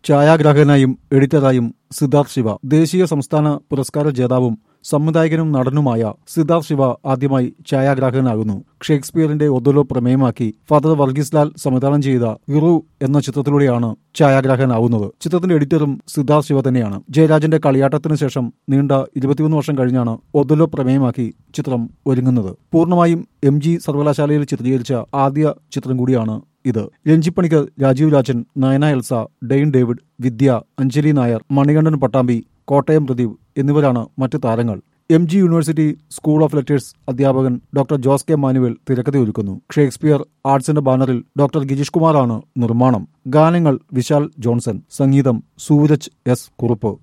ഛായാഗ്രാഹകനായും എഡിറ്ററായും സിദ്ധാർത്ഥ് ശിവ ദേശീയ സംസ്ഥാന പുരസ്കാര ജേതാവും സംവിധായകനും നടനുമായ സിദ്ധാർത്ഥ് ശിവ ആദ്യമായി ഛായാഗ്രാഹകനാകുന്നു ഷേക്സ്പിയറിന്റെ ഒതുലോ പ്രമേയമാക്കി ഫാദർ വർഗീസ് ലാൽ സംവിധാനം ചെയ്ത ഇറു എന്ന ചിത്രത്തിലൂടെയാണ് ഛായാഗ്രാഹകനാവുന്നത് ചിത്രത്തിന്റെ എഡിറ്ററും സിദ്ധാർത്ഥ് ശിവ തന്നെയാണ് ജയരാജന്റെ കളിയാട്ടത്തിന് ശേഷം നീണ്ട ഇരുപത്തിമൂന്ന് വർഷം കഴിഞ്ഞാണ് ഒതുലോ പ്രമേയമാക്കി ചിത്രം ഒരുങ്ങുന്നത് പൂർണ്ണമായും എം ജി സർവകലാശാലയിൽ ചിത്രീകരിച്ച ആദ്യ ചിത്രം കൂടിയാണ് ഇത് Renji Panicker Rajeev Rajan Nayana Elsa Dain David Vidya Anjali Nair Manikandan Pattambi Kottayam Pradeep എന്നിവരാണ് മറ്റ് താരങ്ങൾ M G university school of letters അധ്യാപകൻ ഡോക്ടർ ജോസ് കെ മാനുവൽ തിരക്കഥയൊരുക്കുന്നു ഷേക്സ്പിയർ ആർട്സിന്റെ ബാനറിൽ ഡോക്ടർ ഗിരീഷ് കുമാറാണ് നിർമ്മാണം ഗാനങ്ങൾ വിശാൽ ജോൺസൺ സംഗീതം സൂരജ് എസ് കുറുപ്പ്